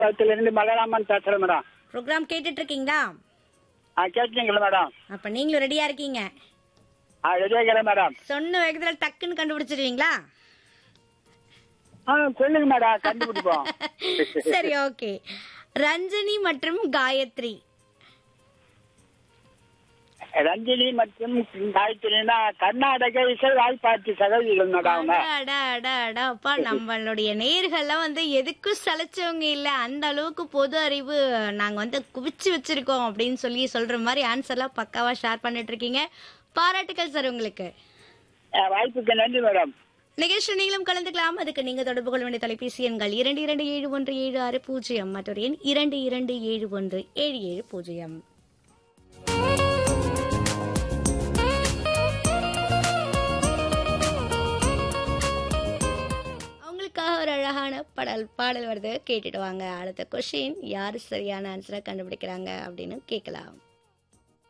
பக்கத்துல இருந்து பலராமன் பேசுறேன் மேடம் ப்ரோக்ராம் கேட்டுட்டு இருக்கீங்களா ஆ கேட்டீங்களா மேடம் அப்ப நீங்களும் ரெடியா இருக்கீங்க ஆ ரெடியாகிறேன் மேடம் சொன்ன வேகத்துல டக்குன்னு கண்டுபிடிச்சிருவீங்களா ஆ சொல்லுங்க மேடம் கண்டுபிடிப்போம் சரி ஓகே ரஞ்சனி மற்றும் காயத்ரி ரஞ்சினி மற்றும் காயத்ரினா கர்நாடக இசை வாய்ப்பாட்டு சகோதரிகள் மேடம் அவங்க அடா, அடா, அடா, அப்பா நம்மளுடைய நேர்கள்லாம் வந்து எதுக்கும் சளைச்சவங்க இல்ல அந்த அளவுக்கு பொது அறிவு நாங்க வந்து குவிச்சு வச்சிருக்கோம் அப்படின்னு சொல்லி சொல்ற மாதிரி ஆன்சர்லாம் பக்காவா ஷேர் பண்ணிட்டு இருக்கீங்க பாராட்டுக்கள் சார் உங்களுக்கு ஆ, வாய்ப்புக்கு நன்றி மேடம் நிகழ்ச்சி நீங்களும் கலந்துக்கலாம் அதுக்கு நீங்க தொடர்பு கொள்ள வேண்டிய தொலைபேசி எண்கள் இரண்டு இரண்டு ஏழு ஒன்று ஏழு ஆறு பூஜ்ஜியம் மற்றொரு எண் இரண்டு இரண்டு ஏழு ஒன்று ஏழு ஏழு பூஜ்ஜியம் அவங்களுக்காக ஒரு அழகான பாடல் பாடல் வருது கேட்டுட்டு வாங்க அடுத்த கொஷின் யாரு சரியான ஆன்சரை கண்டுபிடிக்கிறாங்க அப்படின்னு கேட்கலாம்